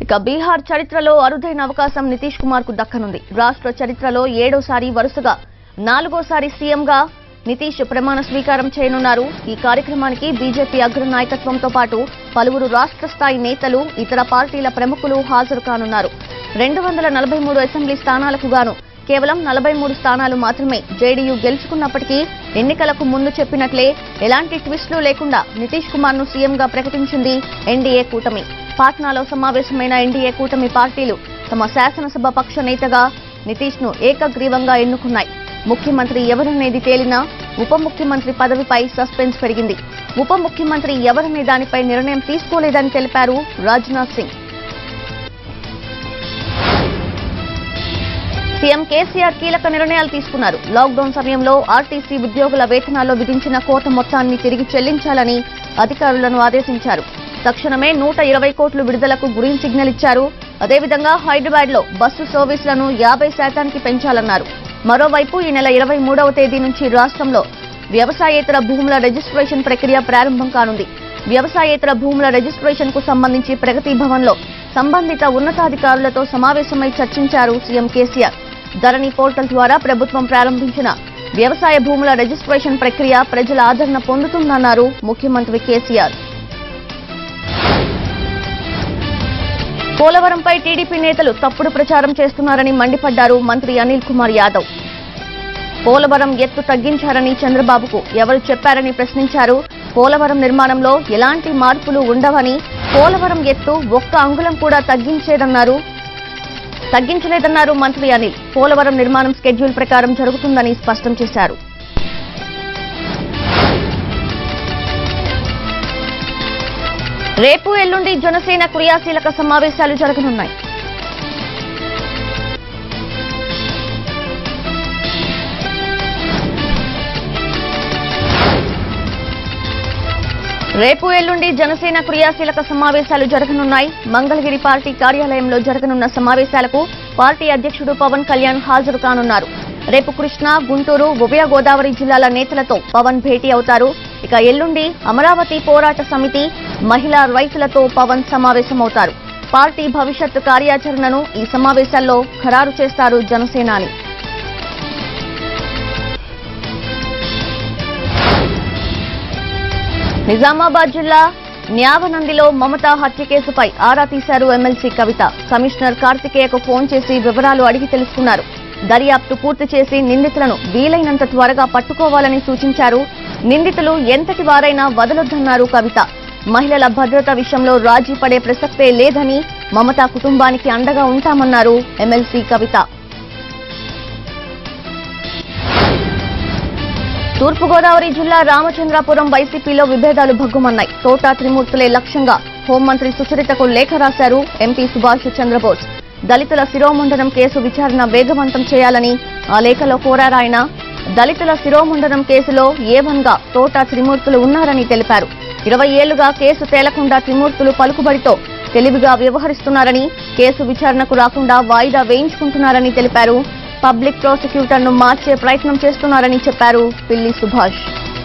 ఇక బీహార్ చరిత్రలో అరుదైన అవకాశం నితీష్ కుమార్ కు దక్కనుంది రాష్ట్ర చరిత్రలో ఏడోసారి వరుసగా నాలుగోసారి సీఎంగా నితీష్ ప్రమాణ స్వీకారం చేయనున్నారు ఈ కార్యక్రమానికి బీజేపీ అగ్ర నాయకత్వంతో పాటు పలువురు రాష్ట్ర స్థాయి నేతలు ఇతర పార్టీల ప్రముఖులు హాజరు కానున్నారు రెండు వందల నలభై మూడు అసెంబ్లీ స్థానాలకు గాను కేవలం నలభై మూడు స్థానాలు మాత్రమే జేడీయూ గెలుచుకున్నప్పటికీ ఎన్నికలకు ముందు చెప్పినట్లే ఎలాంటి ట్విస్టులు లేకుండా నితీష్ కుమార్ ను సీఎంగా ప్రకటించింది ఎన్డీఏ కూటమి పాట్నాలో సమావేశమైన ఎన్డీఏ కూటమి పార్టీలు తమ శాసనసభ పక్ష నేతగా నితీష్ ను ఏకగ్రీవంగా ఎన్నుకున్నాయి ముఖ్యమంత్రి ఎవరనేది తేలినా ఉప ముఖ్యమంత్రి పదవిపై సస్పెన్స్ పెరిగింది ఉప ముఖ్యమంత్రి ఎవరనే దానిపై నిర్ణయం తీసుకోలేదని తెలిపారు రాజ్నాథ్ సింగ్ సీఎం కేసీఆర్ కీలక నిర్ణయాలు తీసుకున్నారు లాక్డౌన్ సమయంలో ఆర్టీసీ ఉద్యోగుల వేతనాల్లో విధించిన కోత మొత్తాన్ని తిరిగి చెల్లించాలని అధికారులను ఆదేశించారు తక్షణమే నూట ఇరవై కోట్లు విడుదలకు గ్రీన్ సిగ్నల్ ఇచ్చారు అదేవిధంగా హైదరాబాద్ లో బస్సు సర్వీసులను యాభై శాతానికి పెంచాలన్నారు మరోవైపు ఈ నెల ఇరవై మూడవ తేదీ నుంచి రాష్ట్రంలో వ్యవసాయేతర భూముల రిజిస్ట్రేషన్ ప్రక్రియ ప్రారంభం కానుంది వ్యవసాయేతర భూముల రిజిస్ట్రేషన్ కు సంబంధించి ప్రగతి భవన్ లో సంబంధిత ఉన్నతాధికారులతో సమావేశమై చర్చించారు సీఎం కేసీఆర్ ధరణి పోర్టల్ ద్వారా ప్రభుత్వం ప్రారంభించిన వ్యవసాయ భూముల రిజిస్ట్రేషన్ ప్రక్రియ ప్రజల ఆదరణ పొందుతుందన్నారు ముఖ్యమంత్రి కేసీఆర్ పోలవరంపై టీడీపీ నేతలు తప్పుడు ప్రచారం చేస్తున్నారని మండిపడ్డారు మంత్రి అనిల్ కుమార్ యాదవ్ పోలవరం ఎత్తు తగ్గించారని చంద్రబాబుకు ఎవరు చెప్పారని ప్రశ్నించారు పోలవరం నిర్మాణంలో ఎలాంటి మార్పులు ఉండవని పోలవరం ఎత్తు ఒక్క అంగుళం కూడా తగ్గించేదన్నారు తగ్గించలేదన్నారు మంత్రి అనిల్ పోలవరం నిర్మాణం స్కెడ్యూల్ ప్రకారం జరుగుతుందని స్పష్టం చేశారు రేపు ఎల్లుండి జనసేన క్రియాశీలక సమావేశాలు జరగనున్నాయి రేపు ఎల్లుండి జనసేన క్రియాశీలక సమావేశాలు జరగనున్నాయి మంగళగిరి పార్టీ కార్యాలయంలో జరగనున్న సమావేశాలకు పార్టీ అధ్యక్షుడు పవన్ కళ్యాణ్ హాజరు కానున్నారు రేపు కృష్ణా గుంటూరు ఉభయ గోదావరి జిల్లాల నేతలతో పవన్ భేటీ అవుతారు ఇక ఎల్లుండి అమరావతి పోరాట సమితి మహిళా రైతులతో పవన్ సమావేశమవుతారు పార్టీ భవిష్యత్తు కార్యాచరణను ఈ సమావేశాల్లో ఖరారు చేస్తారు జనసేనాని నిజామాబాద్ జిల్లా న్యావనందిలో మమతా హత్య కేసుపై ఆరా తీశారు ఎమ్మెల్సీ కవిత కమిషనర్ కార్తికేయకు ఫోన్ చేసి వివరాలు అడిగి తెలుసుకున్నారు దర్యాప్తు పూర్తి చేసి నిందితులను వీలైనంత త్వరగా పట్టుకోవాలని సూచించారు నిందితులు ఎంతటి వారైనా వదలొద్దన్నారు కవిత మహిళల భద్రత విషయంలో రాజీ పడే ప్రసక్తే లేదని మమతా కుటుంబానికి అండగా ఉంటామన్నారు ఎమ్మెల్సీ కవిత తూర్పుగోదావరి జిల్లా రామచంద్రాపురం వైసీపీలో విభేదాలు భగ్గుమన్నాయి తోటా త్రిమూర్తులే లక్ష్యంగా హోంమంత్రి సుచరితకు లేఖ రాశారు ఎంపీ సుభాష్ చంద్రబోస్ దళితుల శిరోముండనం కేసు విచారణ వేగవంతం చేయాలని ఆ లేఖలో కోరారాయన దళితుల శిరోముండనం కేసులో ఏవన్గా తోటా త్రిమూర్తులు ఉన్నారని తెలిపారు ఇరవై ఏళ్లుగా కేసు తేలకుండా త్రిమూర్తులు పలుకుబడితో తెలివిగా వ్యవహరిస్తున్నారని కేసు విచారణకు రాకుండా వాయిదా వేయించుకుంటున్నారని తెలిపారు పబ్లిక్ ప్రాసిక్యూటర్ ను మార్చే ప్రయత్నం చేస్తున్నారని చెప్పారు పిల్లి సుభాష్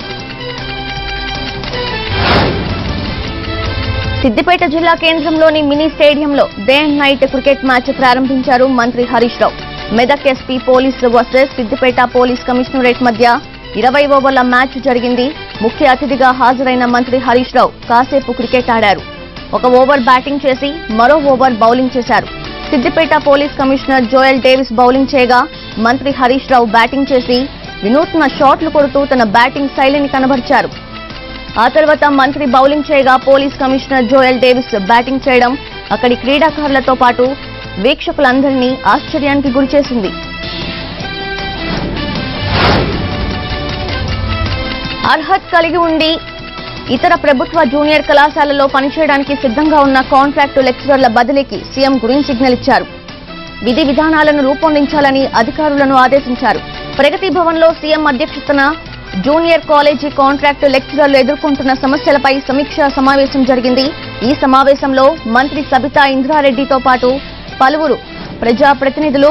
సిద్దిపేట జిల్లా కేంద్రంలోని మినీ స్టేడియంలో day and night cricket match ప్రారంభించారు మంత్రి Harish Rao Medak SP police versus Siddipet police commissionerate మధ్య ఇరవై ఓవర్ల మ్యాచ్ జరిగింది ముఖ్య అతిథిగా హాజరైన మంత్రి హరీష్ రావు కాసేపు క్రికెట్ ఆడారు ఒక ఓవర్ బ్యాటింగ్ చేసి మరో ఓవర్ బౌలింగ్ చేశారు Siddipet police commissioner Joel Davis bowling చేయగా మంత్రి హరీష్ రావు బ్యాటింగ్ చేసి వినూత్న షాట్లు కొడుతూ తన బ్యాటింగ్ శైలిని కనబరిచారు ఆ తర్వాత మంత్రి బౌలింగ్ చేయగా police commissioner Joel Davis batting చేయడం అక్కడి క్రీడాకారులతో పాటు వీక్షకులందరినీ ఆశ్చర్యానికి గురిచేసింది అర్హత్ కలిగి ఉండి ఇతర ప్రభుత్వ జూనియర్ కళాశాలల్లో పనిచేయడానికి సిద్ధంగా ఉన్న కాంట్రాక్టు లెక్చరర్ల బదిలీకి సీఎం గ్రీన్ సిగ్నల్ ఇచ్చారు విధి విధానాలను రూపొందించాలని అధికారులను ఆదేశించారు ప్రగతి భవన్లో సీఎం అధ్యక్షతన జూనియర్ కాలేజీ కాంట్రాక్టు లెక్చరర్లు ఎదుర్కొంటున్న సమస్యలపై సమీక్షా సమావేశం జరిగింది ఈ సమావేశంలో మంత్రి సబితా ఇంద్రారెడ్డితో పాటు పలువురు ప్రజాప్రతినిధులు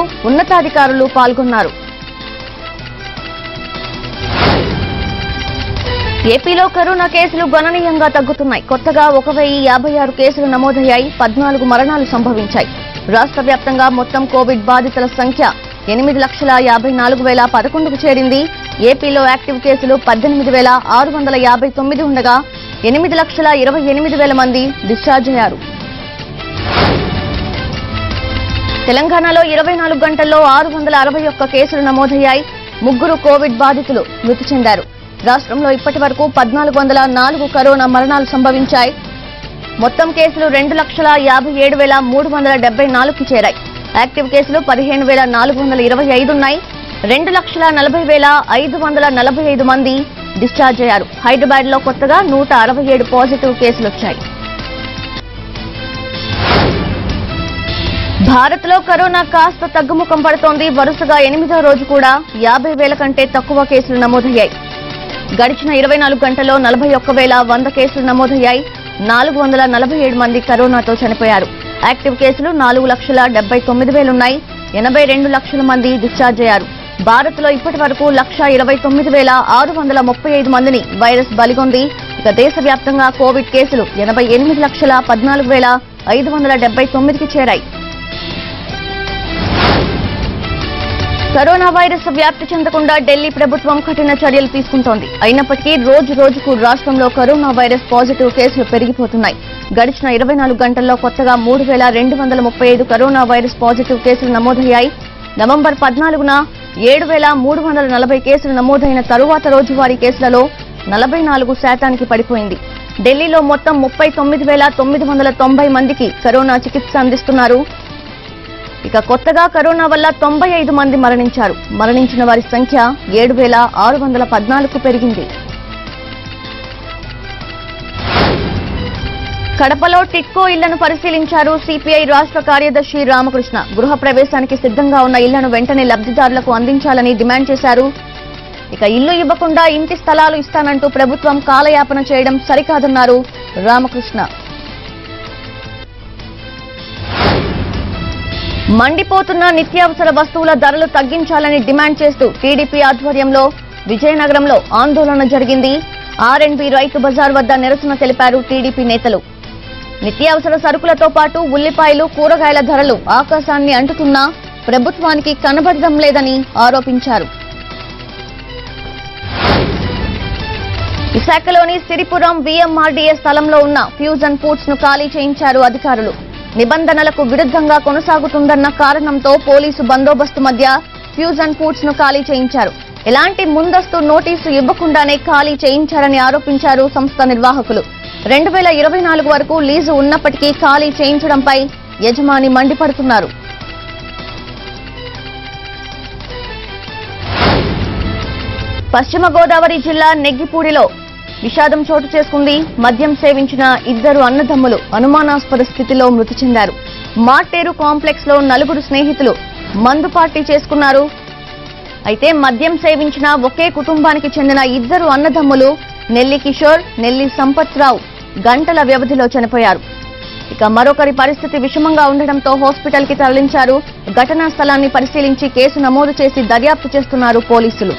ఉన్నతాధికారులు పాల్గొన్నారు ఏపీలో కరోనా కేసులు గణనీయంగా తగ్గుతున్నాయి కొత్తగా ఒక వెయ్యి యాభై ఆరు కేసులు నమోదయ్యాయి పద్నాలుగు మరణాలు సంభవించాయి రాష్ట్ర వ్యాప్తంగా మొత్తం కోవిడ్ బాధితుల సంఖ్య ఎనిమిది లక్షల యాభై నాలుగు వేల పదకొండుకు చేరింది ఏపీలో యాక్టివ్ కేసులు పద్దెనిమిది వేల ఆరు వందల యాభై తొమ్మిది ఉండగా ఎనిమిది లక్షల ఇరవై ఎనిమిది వేల మంది డిశ్చార్జ్ అయ్యారు తెలంగాణలో ఇరవై నాలుగు గంటల్లో ఆరు వందల అరవై ఒక్క కేసులు నమోదయ్యాయి ముగ్గురు కోవిడ్ బాధితులు మృతి చెందారు రాష్ట్రంలో ఇప్పటి వరకు పద్నాలుగు వందల నాలుగు కరోనా మరణాలు సంభవించాయి మొత్తం కేసులు రెండు లక్షల యాభై ఏడు వేల మూడు వందల డెబ్బై నాలుగుకి చేరాయి యాక్టివ్ కేసులు పదిహేను వేల నాలుగు వందల ఇరవై ఐదు ఉన్నాయి రెండు లక్షల నలభై వేల ఐదు వందల నలభై ఐదు మంది డిశ్చార్జ్ అయ్యారు హైదరాబాద్ లో కొత్తగా నూట అరవై ఏడు పాజిటివ్ కేసులు వచ్చాయి భారత్ లో కరోనా కాస్త తగ్గుముఖం పడుతోంది వరుసగా ఎనిమిదో రోజు కూడా యాభై వేల కంటే తక్కువ కేసులు నమోదయ్యాయి గడిచిన ఇరవై నాలుగు గంటల్లో నలభై ఒక్క వేల వంద కేసులు నమోదయ్యాయి నాలుగు వందల నలభై ఏడు మంది కరోనాతో చనిపోయారు యాక్టివ్ కేసులు నాలుగు లక్షల డెబ్బై తొమ్మిది వేలున్నాయి ఎనభై రెండు లక్షల మంది డిశ్చార్జ్ అయ్యారు భారత్ లో ఇప్పటి వరకు లక్ష ఇరవై తొమ్మిది వేల ఆరు వందల ముప్పై ఐదు మందిని వైరస్ బలిగొంది ఇక దేశవ్యాప్తంగా కోవిడ్ కేసులు ఎనభై ఎనిమిది లక్షల పద్నాలుగు వేల ఐదు వందల డెబ్బై తొమ్మిదికి చేరాయి కరోనా వైరస్ వ్యాప్తి చెందకుండా ఢిల్లీ ప్రభుత్వం కఠిన చర్యలు తీసుకుంటోంది అయినప్పటికీ రోజు రోజుకు రాష్ట్రంలో కరోనా వైరస్ పాజిటివ్ కేసులు పెరిగిపోతున్నాయి గడిచిన ఇరవై నాలుగు గంటల్లో కొత్తగా మూడు వేల రెండు వందల ముప్పై ఐదు కరోనా వైరస్ పాజిటివ్ కేసులు నమోదయ్యాయి నవంబర్ పద్నాలుగున ఏడు వేల మూడు వందల నలభై కేసులు నమోదైన తరువాత రోజువారీ కేసులలో నలభై నాలుగు శాతానికి పడిపోయింది ఢిల్లీలో మొత్తం ముప్పై తొమ్మిది వేల తొమ్మిది వందల తొంభై మందికి కరోనా చికిత్స అందిస్తున్నారు ఇక కొత్తగా కరోనా వల్ల తొంభై ఐదు మంది మరణించారు మరణించిన వారి సంఖ్య ఏడు వేల ఆరు వందల పద్నాలుగు పెరిగింది కడపలో టిక్కో ఇళ్లను పరిశీలించారు సిపిఐ రాష్ట్ర కార్యదర్శి రామకృష్ణ గృహ ప్రవేశానికి సిద్ధంగా ఉన్న ఇళ్లను వెంటనే లబ్ధిదారులకు అందించాలని డిమాండ్ చేశారు ఇక ఇల్లు ఇవ్వకుండా ఇంటి స్థలాలు ఇస్తానంటూ ప్రభుత్వం కాలయాపన చేయడం సరికాదన్నారు రామకృష్ణ మండిపోతున్న నిత్యావసర వస్తువుల ధరలు తగ్గించాలని డిమాండ్ చేస్తూ టీడీపీ ఆధ్వర్యంలో విజయనగరంలో ఆందోళన జరిగింది ఆర్ఎండ్బి రైతు బజార్ వద్ద నిరసన తెలిపారు టీడీపీ నేతలు నిత్యావసర సరుకులతో పాటు ఉల్లిపాయలు కూరగాయల ధరలు ఆకాశాన్ని అంటుతున్నా ప్రభుత్వానికి కనబడడం లేదని ఆరోపించారు విశాఖలోని సిరిపురం విఎంఆర్డీఏ స్థలంలో ఉన్న ఫ్యూజన్ ఫుడ్స్ ను ఖాళీ చేయించారు అధికారులు నిబంధనలకు విరుద్ధంగా కొనసాగుతుందన్న కారణంతో పోలీసు బందోబస్తు మధ్య ఫ్యూజన్ ఫుడ్స్ ను ఖాళీ చేయించారు ఎలాంటి ముందస్తు నోటీసు ఇవ్వకుండానే ఖాళీ చేయించారని ఆరోపించారు సంస్థ నిర్వాహకులు రెండు వేల ఇరవై నాలుగు వరకు లీజు ఉన్నప్పటికీ ఖాళీ చేయించడంపై యజమాని మండిపడుతున్నారు పశ్చిమ గోదావరి జిల్లా నెగ్గిపూడిలో విషాదం చోటు చేసుకుంది మద్యం సేవించిన ఇద్దరు అన్నదమ్ములు అనుమానాస్పద స్థితిలో మృతి చెందారు మార్టేరు కాంప్లెక్స్ లో నలుగురు స్నేహితులు మందు పార్టీ చేసుకున్నారు అయితే మద్యం సేవించిన ఒకే కుటుంబానికి చెందిన ఇద్దరు అన్నదమ్ములు నెల్లి కిషోర్ నెల్లి సంపత్ రావు గంటల వ్యవధిలో చనిపోయారు ఇక మరొకరి పరిస్థితి విషమంగా ఉండడంతో హాస్పిటల్ కి తరలించారు ఘటనా స్థలాన్ని పరిశీలించి కేసు నమోదు చేసి దర్యాప్తు చేస్తున్నారు పోలీసులు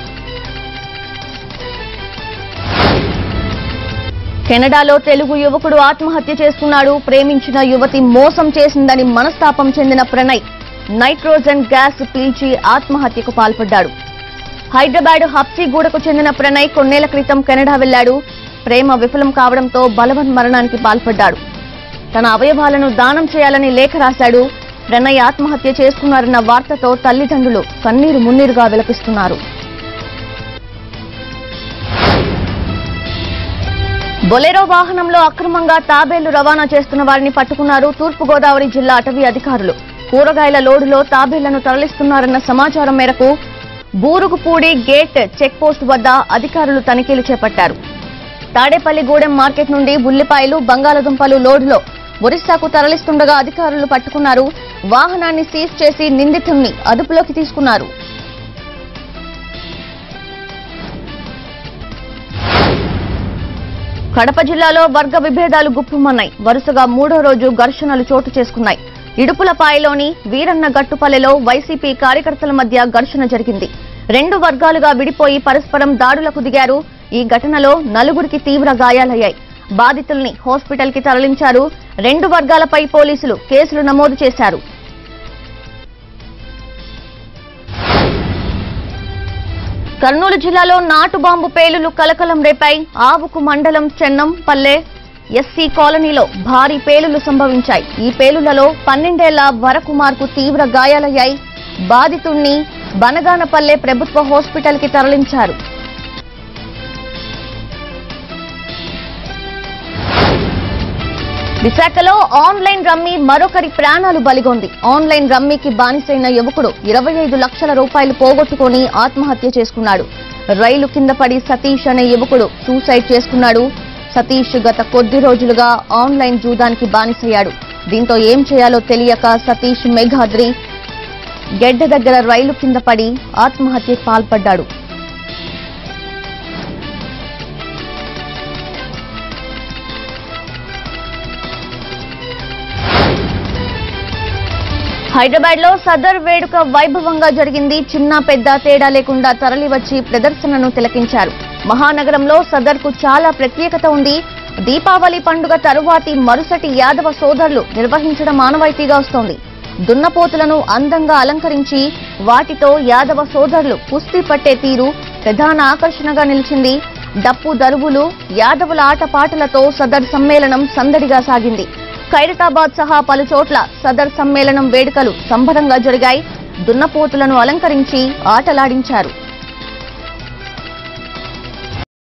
కెనడాలో తెలుగు యువకుడు ఆత్మహత్య చేసుకున్నాడు ప్రేమించిన యువతి మోసం చేసిందని మనస్తాపం చెందిన ప్రణయ్ నైట్రోజన్ గ్యాస్ పీల్చి ఆత్మహత్యకు పాల్పడ్డాడు హైదరాబాద్ హప్సీగూడకు చెందిన ప్రణయ్ కొన్నేళ్ల క్రితం కెనడా వెళ్లాడు ప్రేమ విఫలం కావడంతో బలవన్ మరణానికి పాల్పడ్డాడు తన అవయవాలను దానం చేయాలని లేఖ రాశాడు ప్రణయ్ ఆత్మహత్య చేసుకున్నారన్న వార్తతో తల్లిదండ్రులు కన్నీరు మున్నీరుగా విలపిస్తున్నారు బొలెరో వాహనంలో అక్రమంగా తాబేళ్లు రవాణా చేస్తున్న వారిని పట్టుకున్నారు తూర్పుగోదావరి జిల్లా అటవీ అధికారులు కూరగాయల లోడులో తాబేళ్లను తరలిస్తున్నారన్న సమాచారం మేరకు బూరుగుపూడి గేట్ చెక్ పోస్ట్ వద్ద అధికారులు తనిఖీలు చేపట్టారు తాడేపల్లిగూడెం మార్కెట్ నుండి ఉల్లిపాయలు బంగాళదుంపలు లోడులో ఒరిస్సాకు తరలిస్తుండగా అధికారులు పట్టుకున్నారు వాహనాన్ని సీజ్ చేసి నిందితుణ్ణి అదుపులోకి తీసుకున్నారు కడప జిల్లాలో వర్గ విభేదాలు గుప్పుమన్నాయి వరుసగా మూడో రోజు ఘర్షణలు చోటు చేసుకున్నాయి ఇడుపులపాయలోని వీరన్న గట్టుపల్లెలో వైసీపీ కార్యకర్తల మధ్య ఘర్షణ జరిగింది రెండు వర్గాలుగా విడిపోయి పరస్పరం దాడులకు దిగారు ఈ ఘటనలో నలుగురికి తీవ్ర గాయాలయ్యాయి బాధితుల్ని హాస్పిటల్ కి తరలించారు రెండు వర్గాలపై పోలీసులు కేసులు నమోదు చేశారు కర్నూలు జిల్లాలో నాటు బాంబు పేలులు కలకలం రేపాయి ఆవుకు మండలం చెన్నం పల్లె ఎస్సీ కాలనీలో భారీ పేలులు సంభవించాయి ఈ పేలులలో పన్నెండేళ్ల వరకుమార్కు తీవ్ర గాయాలయ్యాయి బాధితుణ్ణి బనగానపల్లె ప్రభుత్వ హాస్పిటల్ కి తరలించారు విశాఖలో ఆన్లైన్ రమ్మీ మరొకరి ప్రాణాలు బలిగొంది ఆన్లైన్ రమ్మీకి బానిసైన యువకుడు ఇరవై ఐదు లక్షల రూపాయలు పోగొట్టుకొని ఆత్మహత్య చేసుకున్నాడు రైలు కింద పడి సతీష్ అనే యువకుడు సూసైడ్ చేసుకున్నాడు సతీష్ గత కొద్ది రోజులుగా ఆన్లైన్ జూదానికి బానిసయ్యాడు దీంతో ఏం చేయాలో తెలియక సతీష్ మేఘాద్రి గెడ్డ దగ్గర రైలు కింద పడి ఆత్మహత్యకు పాల్పడ్డాడు హైదరాబాద్ లో సదర్ వేడుక వైభవంగా జరిగింది చిన్న పెద్ద తేడా లేకుండా తరలివచ్చి ప్రదర్శనను తిలకించారు మహానగరంలో సదర్ కు చాలా ప్రత్యేకత ఉంది దీపావళి పండుగ తరువాతి మరుసటి యాదవ సోదరులు నిర్వహించడం ఆనవాయితీగా వస్తోంది దున్నపోతులను అందంగా అలంకరించి వాటితో యాదవ సోదరులు కుస్తీ పట్టే తీరు ప్రధాన ఆకర్షణగా నిలిచింది డప్పు దరువులు యాదవుల ఆటపాటలతో సదర్ సమ్మేళనం సందడిగా సాగింది ఖైరతాబాద్ సహా పలు చోట్ల సదర్ సమ్మేళనం వేడుకలు సంబరంగా జరిగాయి దున్నపోతులను అలంకరించి ఆటలాడించారు